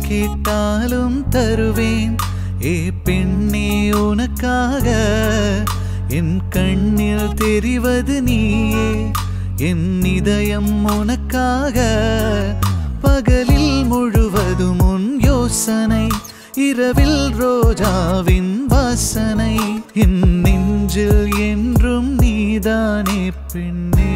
கேட்டாலும் தருவேன் ஏ பெண்ணே உனக்காக என் கண்ணில் தெரிவது நீயே என் இதயம் உனக்காக பகலில் முழுவதும் உன் யோசனை இரவில் ரோஜாவின் வாசனை என் நெஞ்சில் என்றும் நீதானே பெண்ணே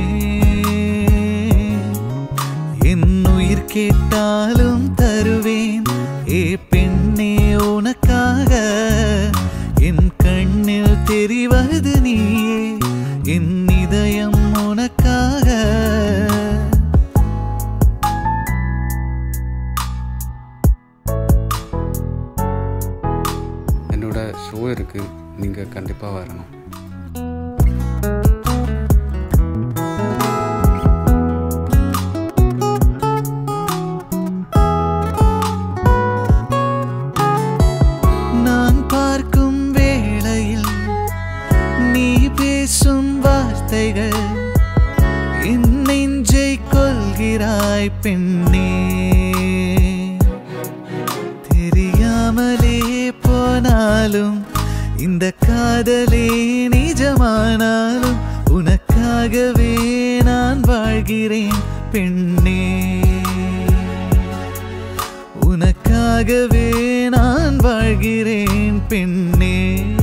என் உயிர் கேட்டாலும் தருவேன் ஏ பெண்ணே உனக்காக என் கண்ணில் தெரிவது நீயே என் இதயம் உனக்காக என்னோட ஷோ இருக்குது நீங்கள் கண்டிப்பாக வரணும் நான் பார்க்கும் வேளையில் நீ பேசும் வார்த்தைகள் என் நெஞ்சை கொள்கிறாய் பெண்ணே தெரியாமலே போனாலும் இந்த காதலே நிஜமானாலும் உனக்காகவே நான் வாழ்கிறேன் பெண்ணே உனக்காகவே நான் வாழ்கிறேன் பெண்ணே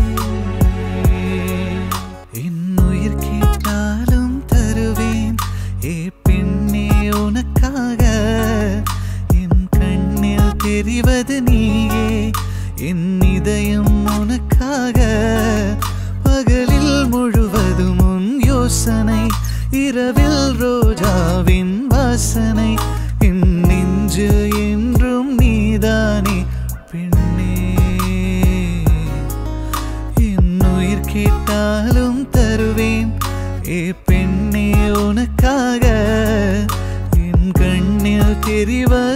என் உயிர் கேட்டாலும் தருவேன் ஏ பெண்ணே உனக்காக என் கண்ணில் தெரிவது நீயே என் இதயம் உனக்காக பகலில் முழுவதும் உன் யோசனை இரவில் ரோஜாவின் வாசனை என் நெஞ்சு என்றும் நீதானே பெண்ணே என் உயிர் கேட்டாலும் தருவேன் ஏ பெண்ணே உனக்காக என் கண்ணில் தெரிவது